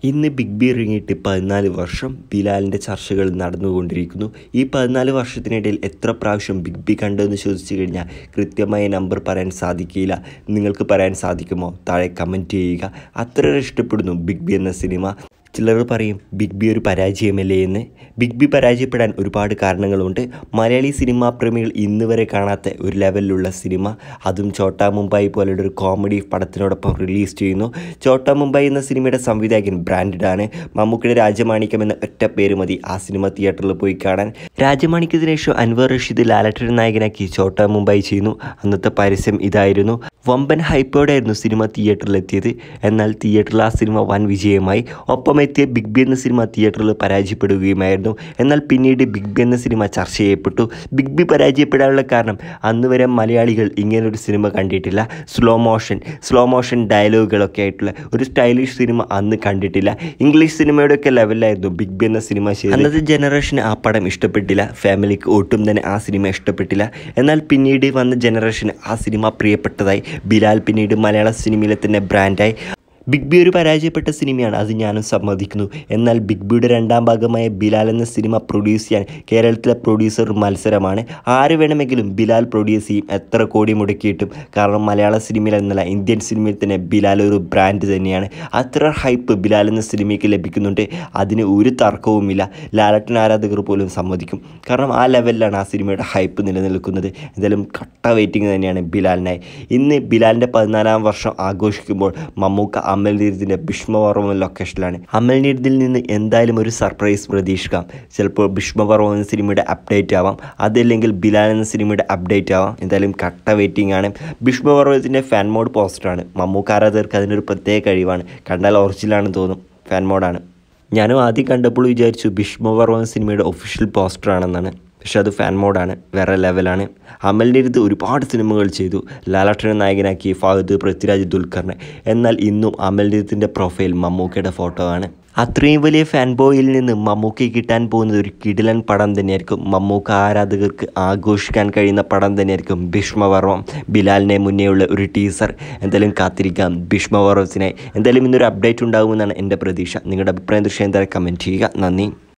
ഇന്ന് big B ഇറങ്ങിയിട്ട് പതിനാല് വർഷം ബിലാലിൻ്റെ ചർച്ചകൾ നടന്നുകൊണ്ടിരിക്കുന്നു ഈ പതിനാല് വർഷത്തിനിടയിൽ എത്ര പ്രാവശ്യം ബിഗ് ബി കണ്ടെന്ന് ചോദിച്ചു കഴിഞ്ഞാൽ കൃത്യമായ നമ്പർ പറയാൻ സാധിക്കില്ല നിങ്ങൾക്ക് പറയാൻ സാധിക്കുമോ താഴെ കമൻറ്റ് ചെയ്യുക അത്ര ഇഷ്ടപ്പെടുന്നു ബിഗ് ബി എന്ന സിനിമ ചിലർ പറയും ബിഗ് ബി ഒരു പരാജയമല്ലേ എന്ന് ബിഗ് ബി പരാജയപ്പെടാൻ ഒരുപാട് കാരണങ്ങളുണ്ട് മലയാളി സിനിമാ പ്രേമികൾ ഇന്ന് വരെ കാണാത്ത ഒരു ലെവലിലുള്ള സിനിമ അതും ചോട്ടാ മുംബൈ പോലുള്ള ഒരു കോമഡി പടത്തിനോടൊപ്പം റിലീസ് ചെയ്യുന്നു ചോട്ടാ മുംബൈ എന്ന സിനിമയുടെ സംവിധായകൻ ബ്രാൻഡഡ് ആണ് മമ്മൂക്കിയുടെ രാജമാണിക്യം എന്ന ഒറ്റ പേര് മതി ആ സിനിമ തിയേറ്ററിൽ പോയി കാണാൻ രാജമാണിക്യത്തിന് ശേഷം അൻവർ റഷീദ് ലാലട്ടൻ നായകനാക്കി ചോട്ടാ മുംബൈ ചെയ്യുന്നു അന്നത്തെ പരസ്യം ഇതായിരുന്നു വമ്പൻ ഹൈപ്പോടെയായിരുന്നു സിനിമ തിയേറ്ററിലെത്തിയത് എന്നാൽ തിയേറ്ററിൽ ആ സിനിമ വൻ വിജയമായി ഒപ്പം എത്തിയ ബിഗ് ബി എന്ന സിനിമ തിയേറ്ററിൽ പരാജയപ്പെടുകയുമായിരുന്നു എന്നാൽ പിന്നീട് ബിഗ് ബി എന്ന സിനിമ ചർച്ച ചെയ്യപ്പെട്ടു ബിഗ് ബി പരാജയപ്പെടാനുള്ള കാരണം അന്ന് വരെ മലയാളികൾ ഇങ്ങനൊരു സിനിമ കണ്ടിട്ടില്ല സ്ലോ മോഷൻ സ്ലോ മോഷൻ ഡയലോഗുകളൊക്കെ ആയിട്ടുള്ള ഒരു സ്റ്റൈലിഷ് സിനിമ അന്ന് കണ്ടിട്ടില്ല ഇംഗ്ലീഷ് സിനിമയുടെ ഒക്കെ ലെവലിലായിരുന്നു ബിഗ് ബി എന്ന സിനിമ ചെയ്തത് അന്നത്തെ ജനറേഷന് ആ പടം ഇഷ്ടപ്പെട്ടില്ല ഫാമിലിക്ക് ഒട്ടും തന്നെ ആ സിനിമ ഇഷ്ടപ്പെട്ടില്ല എന്നാൽ പിന്നീട് വന്ന ജനറേഷന് ആ സിനിമ പ്രിയപ്പെട്ടതായി ബിലാൽ പിന്നീട് മലയാള സിനിമയിലെ തന്നെ ബ്രാൻഡായി ബിഗ് ബി ഒരു പരാജയപ്പെട്ട സിനിമയാണ് അത് ഞാനും സമ്മതിക്കുന്നു എന്നാൽ ബിഗ് ബിയുടെ രണ്ടാം ഭാഗമായ ബിലാൽ എന്ന സിനിമ പ്രൊഡ്യൂസ് ചെയ്യാൻ കേരളത്തിലെ പ്രൊഡ്യൂസർ മത്സരമാണ് ആര് വേണമെങ്കിലും ബിലാൽ പ്രൊഡ്യൂസ് ചെയ്യും എത്ര കോടി മുടക്കിയിട്ടും കാരണം മലയാള സിനിമയിൽ എന്നല്ല ഇന്ത്യൻ സിനിമയിൽ തന്നെ ബിലാൽ ഒരു ബ്രാൻഡ് തന്നെയാണ് അത്ര ഹൈപ്പ് ബിലാൽ എന്ന സിനിമയ്ക്ക് ലഭിക്കുന്നുണ്ട് അതിന് ഒരു തർക്കവുമില്ല ലാലട്ടൻ ആരാധകർ പോലും സമ്മതിക്കും കാരണം ആ ലെവലിലാണ് ആ സിനിമയുടെ ഹൈപ്പ് നിലനിൽക്കുന്നത് എന്തായാലും കട്ട വെയിറ്റിംഗ് തന്നെയാണ് ബിലാലിനായി ഇന്ന് ബിലാലിൻ്റെ പതിനാലാം വർഷം ആഘോഷിക്കുമ്പോൾ മമ്മൂക്ക അമൽ നീരദിൻ്റെ ഭീഷ്മപർവം ലൊക്കേഷനിലാണ് അമൽ നീരദിൽ നിന്ന് എന്തായാലും ഒരു സർപ്രൈസ് പ്രതീക്ഷിക്കാം ചിലപ്പോൾ ഭീഷ്മപർവം എന്ന സിനിമയുടെ അപ്ഡേറ്റ് ആവാം അതല്ലെങ്കിൽ ബിലാൽ എന്ന സിനിമയുടെ അപ്ഡേറ്റ് ആവാം എന്തായാലും കട്ട വെയിറ്റിംഗ് ആണ് ഭീഷ്മപർവത്തിൻ്റെ ഫാൻ മോഡ് പോസ്റ്ററാണ് മമ്മൂക്ക ആരാധകർക്ക് അതിനൊരു പ്രത്യേക കഴിവാണ് കണ്ടാൽ ഒറിജിനലാണെന്ന് തോന്നും ഫാൻ മോഡാണ് ഞാനും ആദ്യം കണ്ടപ്പോൾ വിചാരിച്ചു ഭീഷ്മപർവം സിനിമയുടെ ഒഫീഷ്യൽ പോസ്റ്ററാണെന്നാണ് പക്ഷെ അത് ഫാൻ മോഡാണ് വേറെ ലെവലാണ് അമലിൻ്റെ അടുത്ത് ഒരുപാട് സിനിമകൾ ചെയ്തു ലാലാട്ടനെ നായകനാക്കി ഫഹദ് പൃഥ്വിരാജ് ദുൽഖറിനെ എന്നാൽ ഇന്നും അമലിൻ്റെ അടുത്തിൻ്റെ പ്രൊഫൈൽ മമ്മൂക്കയുടെ ഫോട്ടോ ആണ് അത്രയും വലിയ ഫാൻ ബോയിൽ നിന്ന് മമ്മൂക്കി കിട്ടാൻ പോകുന്നത് ഒരു കിടിലൻ പടം തന്നെയായിരിക്കും മമ്മൂക്ക ആരാധകർക്ക് ആഘോഷിക്കാൻ കഴിയുന്ന പടം തന്നെയായിരിക്കും ഭീഷ്മപർവം ബിലാലിനെ മുന്നേയുള്ള ഒരു ടീസർ എന്തായാലും കാത്തിരിക്കാം ഭീഷ്മപർവത്തിനായി എന്തായാലും ഇന്നൊരു അപ്ഡേറ്റ് ഉണ്ടാകുമെന്നാണ് എൻ്റെ പ്രതീക്ഷ നിങ്ങളുടെ അഭിപ്രായം തീർച്ചയായും എന്തായാലും കമൻറ്റ് ചെയ്യുക നന്ദി